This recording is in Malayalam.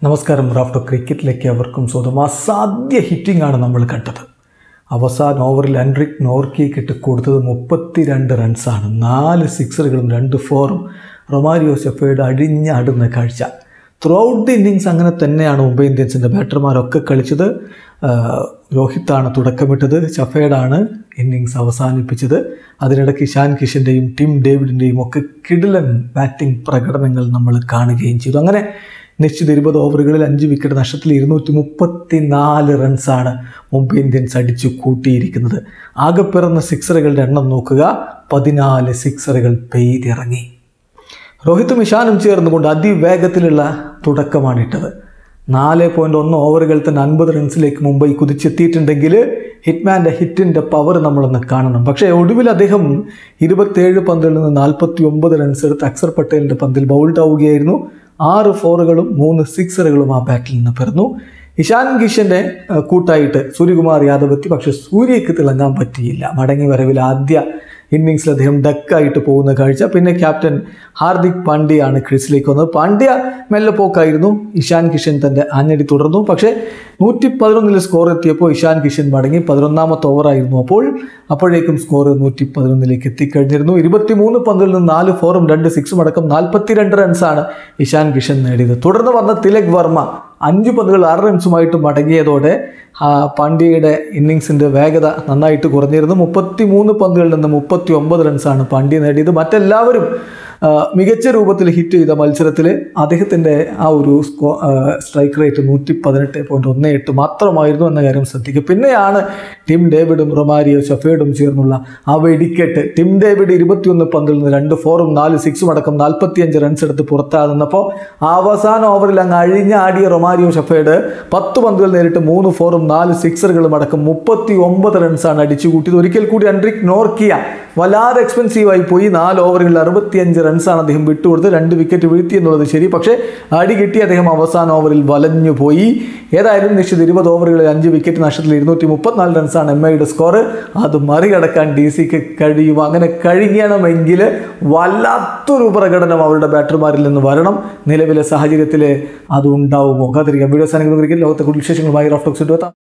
നമസ്കാരം റാഫ്റ്റോ ക്രിക്കറ്റിലേക്ക് അവർക്കും സ്വന്തം അസാധ്യ ഹിറ്റിംഗ് ആണ് നമ്മൾ കണ്ടത് അവസാന ഓവറിൽ അൻഡ്രിക് നോർക്കിക്ക് ഇട്ട് കൊടുത്തത് മുപ്പത്തിരണ്ട് റൺസാണ് നാല് സിക്സറുകളും രണ്ട് ഫോറും റൊമാരിയോ സെഫയുടെ അഴിഞ്ഞാടുന്ന കാഴ്ച ത്രൂ ഔട്ട് ദി ഇന്നിങ്സ് അങ്ങനെ തന്നെയാണ് മുംബൈ ഇന്ത്യൻസിൻ്റെ ബാറ്റർമാരൊക്കെ കളിച്ചത് ആ, രോഹിത്താണ് തുടക്കമിട്ടത് ചഫേഡാണ് ഇന്നിങ്സ് അവസാനിപ്പിച്ചത് അതിനിടയ്ക്ക് ഇഷാൻ കിഷൻ്റെയും ടിം ഡേവിഡിൻ്റെയും ഒക്കെ കിടിലൻ ബാറ്റിംഗ് പ്രകടനങ്ങൾ നമ്മൾ കാണുകയും ചെയ്തു അങ്ങനെ നിശ്ചിത ഇരുപത് ഓവറുകളിൽ അഞ്ച് വിക്കറ്റ് നഷ്ടത്തിൽ ഇരുന്നൂറ്റി മുപ്പത്തി നാല് റൺസാണ് മുംബൈ ഇന്ത്യൻസ് അടിച്ചു കൂട്ടിയിരിക്കുന്നത് ആകെ പിറന്ന സിക്സറുകളുടെ എണ്ണം നോക്കുക പതിനാല് സിക്സറുകൾ പെയ്തിറങ്ങി രോഹിത്തും ഇഷാനും ചേർന്നുകൊണ്ട് അതിവേഗത്തിലുള്ള തുടക്കമാണ് ഇട്ടത് നാല് പോയിൻറ്റ് ഒന്ന് ഓവറുകൾ തന്നെ അൻപത് റൺസിലേക്ക് മുംബൈ കുതിച്ചെത്തിയിട്ടുണ്ടെങ്കിൽ ഹിറ്റ്മാൻ്റെ ഹിറ്റിൻ്റെ പവർ നമ്മളൊന്ന് കാണണം പക്ഷേ ഒടുവിൽ അദ്ദേഹം ഇരുപത്തേഴ് പന്തിൽ നിന്ന് നാൽപ്പത്തി ഒമ്പത് റൺസ് എടുത്ത് അക്സർ പട്ടേലിൻ്റെ പന്തിൽ ബൗൾഡ് ആവുകയായിരുന്നു ആറ് ഫോറുകളും മൂന്ന് സിക്സറുകളും ആ ബാറ്റിൽ നിന്ന് പിറന്നു ഇഷാൻ കിഷൻ്റെ അഹ്, കൂട്ടായിട്ട് സൂര്യകുമാർ യാദവ് എത്തി പക്ഷേ സൂര്യക്ക് തിളങ്ങാൻ പറ്റിയില്ല മടങ്ങി വരവിൽ ആദ്യ ഇന്നിങ്സിൽ അദ്ദേഹം ഡക്കായിട്ട് പോകുന്ന കാഴ്ച പിന്നെ ക്യാപ്റ്റൻ ഹാർദിക് പാണ്ഡ്യയാണ് ക്രീസിലേക്ക് വന്നത് പാണ്ഡ്യ മെല്ലെ പോക്കായിരുന്നു ഇഷാൻ കിഷൻ തൻ്റെ ആഞ്ഞടി തുടർന്നു പക്ഷേ നൂറ്റി പതിനൊന്നിൽ സ്കോർ എത്തിയപ്പോൾ ഇഷാൻ കിഷൻ മടങ്ങി പതിനൊന്നാമത്തെ ഓവറായിരുന്നു അപ്പോൾ അപ്പോഴേക്കും സ്കോർ നൂറ്റി പതിനൊന്നിലേക്ക് എത്തിക്കഴിഞ്ഞിരുന്നു ഇരുപത്തിമൂന്ന് പന്തിൽ നിന്ന് നാല് ഫോറും രണ്ട് സിക്സും അടക്കം നാൽപ്പത്തിരണ്ട് റൺസാണ് ഇഷാൻ കിഷൻ നേടിയത് തുടർന്ന് വന്ന തിലക് വർമ്മ അഞ്ച് പന്തുകൾ ആറ് റൺസുമായിട്ട് മടങ്ങിയതോടെ ആ, പാണ്ഡ്യയുടെ ഇന്നിങ്സിൻ്റെ വേഗത നന്നായിട്ട് കുറഞ്ഞിരുന്നു മുപ്പത്തി മൂന്ന് പന്തുകളിൽ നിന്ന് മുപ്പത്തി ഒമ്പത് റൺസാണ് പാണ്ഡ്യ നേടിയത് മറ്റെല്ലാവരും ആ, മികച്ച രൂപത്തിൽ ഹിറ്റ് ചെയ്ത മത്സരത്തിൽ അദ്ദേഹത്തിൻ്റെ ആ ഒരു സ്കോ സ്ട്രൈക്ക് റേറ്റ് നൂറ്റി പതിനെട്ട് പോയിൻറ്റ് ഒന്ന് എട്ട് മാത്രമായിരുന്നു എന്ന കാര്യം ശ്രദ്ധിക്കുക പിന്നെയാണ് ടിം ഡേവിഡും റൊമാരിയോ ഷഫേഡും ചേർന്നുള്ള ആ വെടിക്കെട്ട് ടിം ഡേവിഡ് ഇരുപത്തിയൊന്ന് പന്തിൽ നിന്ന് രണ്ട് ഫോറും നാല് സിക്സും അടക്കം നാൽപ്പത്തിയഞ്ച് റൺസ് എടുത്ത് പുറത്താകുന്നപ്പോൾ അവസാന ഓവറിൽ അങ്ങ് അഴിഞ്ഞാടിയ റൊമാരിയോ ഷഫേഡ് പത്ത് പന്തുകൾ നേരിട്ട് മൂന്ന് ഫോറും നാല് സിക്സറുകളും അടക്കം മുപ്പത്തി ഒമ്പത് റൺസാണ് അടിച്ചു കൂട്ടിയത് ഒരിക്കൽ കൂടി അൻഡ്രിക് നോർക്കിയ വല്ലാതെ എക്സ്പെൻസീവായി പോയി നാല് ഓവറുകളിൽ അറുപത്തിയഞ്ച് റൺസാണ് അദ്ദേഹം വിട്ടുകൊടുത്ത് രണ്ട് വിക്കറ്റ് വീഴ്ത്തി എന്നുള്ളത് ശരി പക്ഷേ അടി കിട്ടി അദ്ദേഹം അവസാന ഓവറിൽ വലഞ്ഞു പോയി ഏതായാലും നിശ്ചിത ഇരുപത് ഓവറുകളിൽ അഞ്ച് വിക്കറ്റ് നഷ്ടത്തിൽ ഇരുന്നൂറ്റി മുപ്പത്തിനാല് റൺസാണ് എം ഐയുടെ സ്കോർ അത് മറികടക്കാൻ ഡി സിക്ക് കഴിയും അങ്ങനെ കഴിയണമെങ്കിൽ വല്ലാത്തൊരു പ്രകടനം അവരുടെ ബാറ്റർമാരിൽ നിന്ന് വരണം നിലവിലെ സാഹചര്യത്തിൽ അത് ഉണ്ടാവുമോ കാത്തിരിക്കാം വീഡിയോ സാധനങ്ങൾ ലോകത്തെ കൂടുതൽ വിശേഷങ്ങളുമായി റോഫ്റ്റോക്സ് എത്താം